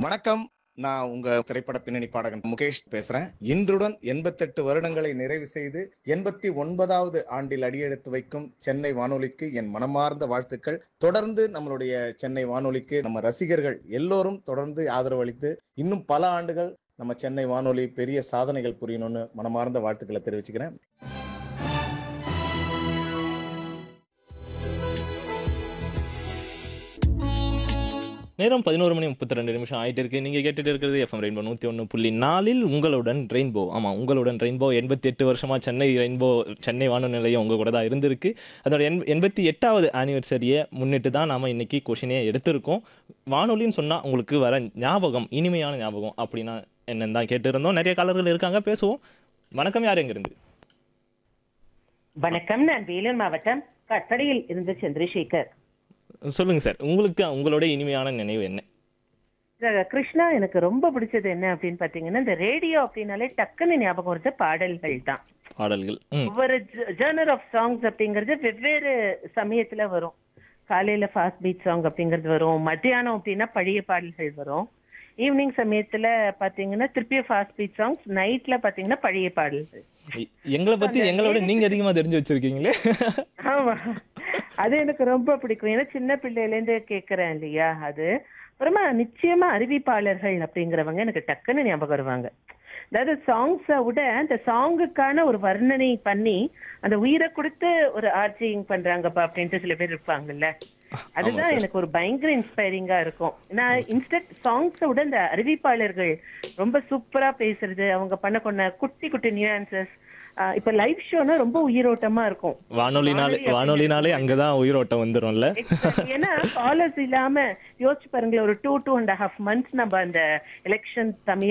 வணக்கம் நான் உங்க திரைப்பட பின்னணி பாடகன் முகேஷ் பேசுறேன் இன்றுடன் எண்பத்தெட்டு வருடங்களை நிறைவு செய்து எண்பத்தி ஒன்பதாவது ஆண்டில் அடியெடுத்து வைக்கும் சென்னை வானொலிக்கு என் மனமார்ந்த வாழ்த்துக்கள் தொடர்ந்து நம்மளுடைய சென்னை வானொலிக்கு நம்ம ரசிகர்கள் எல்லோரும் தொடர்ந்து ஆதரவு அளித்து இன்னும் பல ஆண்டுகள் நம்ம சென்னை வானொலி பெரிய சாதனைகள் புரியணும்னு மனமார்ந்த வாழ்த்துக்களை தெரிவிச்சுக்கிறேன் நேரம் பதினோரு மணி முப்பத்தி ரெண்டு நிமிஷம் ஆயிட்டு இருக்கு நீங்க கேட்டுட்டு இருக்கிறது எஃப்எம் ரெயின்போ நூத்தி ஒன்று புள்ளி நாலில் உங்களுடன் ரெயின்போ ஆமா உங்களுடன் ரெயின்போ எண்பத்தி எட்டு வருஷமா சென்னை ரெயின்போ சென்னை வானொலி நிலையம் உங்க கூட தான் இருந்திருக்கு அதோட எண் எண்பத்தி எட்டாவது ஆனிவர்சரியை முன்னிட்டு தான் நாம இன்னைக்கு கொஷினே எடுத்திருக்கோம் வானொலின்னு சொன்னா உங்களுக்கு வர ஞாபகம் இனிமையான ஞாபகம் அப்படின்னா என்னன்னு தான் கேட்டு இருந்தோம் நிறைய காலர்கள் இருக்காங்க பேசுவோம் வணக்கம் யார் எங்க இருந்து வணக்கம் நான் வேலூர் மாவட்டம் கட்டடையில் இருந்த சந்திரசேகர் சொல்லுங்க சார் உங்களுக்கு உங்களோட இனிமையான நினைவு என்ன இந்த கிருஷ்ணா எனக்கு ரொம்ப பிடிச்சது என்ன அப்படின்னு பாத்தீங்கன்னா இந்த ரேடியோ அப்படின்னாலே டக்குன்னு ஞாபகம் வருது பாடல்கள் தான் பாடல்கள் ம் ஒவ்வொரு ஜேர்னர் ஆஃப் சாங்ஸ் அப்படிங்கிறது வெவ்வேறு சமயத்துல வரும் காலையில ஃபாஸ்ட் பீட் சாங் அப்படிங்கிறது வரும் மத்தியானம் அப்படின்னா பழைய பாடல்கள் வரும் ஈவினிங் சமயத்துல பாத்தீங்கன்னா திருப்பியும் ஃபாஸ்ட் பீட் சாங்ஸ் நைட்ல பாத்தீங்கன்னா பழைய பாடல்கள் எ- எங்களை பத்தி எங்களோட நீங்க அதிகமா தெரிஞ்சு வச்சிருக்கீங்களே ஆமா அது எனக்கு ரொம்ப பிடிக்கும் ஏன்னா சின்ன பிள்ளையில இருந்து கேக்குறேன் இல்லையா அது அப்புறமா நிச்சயமா அறிவிப்பாளர்கள் அப்படிங்கிறவங்க எனக்கு டக்குன்னு ஞாபகம் வருவாங்க அதாவது சாங்ஸை விட அந்த சாங்குக்கான ஒரு வர்ணனை பண்ணி அந்த உயிரை கொடுத்து ஒரு ஆர்ச்சிங் பண்றாங்கப்பா அப்படின்ட்டு சில பேர் இருப்பாங்கல்ல அதுதான் எனக்கு ஒரு பயங்கர இன்ஸ்பைரிங்கா இருக்கும் நான் இன்ஸ்டன்ட் சாங்ஸை விட இந்த அறிவிப்பாளர்கள் ரொம்ப சூப்பரா பேசுறது அவங்க பண்ண கொண்ட குட்டி குட்டி நியூஆன்சஸ் இப்ப லைவ் ஷோனா ரொம்ப உயிரோட்டமா இருக்கும் வானொலினாலே வானொலி வானொலினாலே அங்கதான் உயிரோட்டம் வந்துரும்ல Exactly. ஏன்னா காலர்ஸ் இல்லாம யோசிச்சு பாருங்களேன் ஒரு two two and half months நம்ம அந்த எலெக்ஷன் சமயம்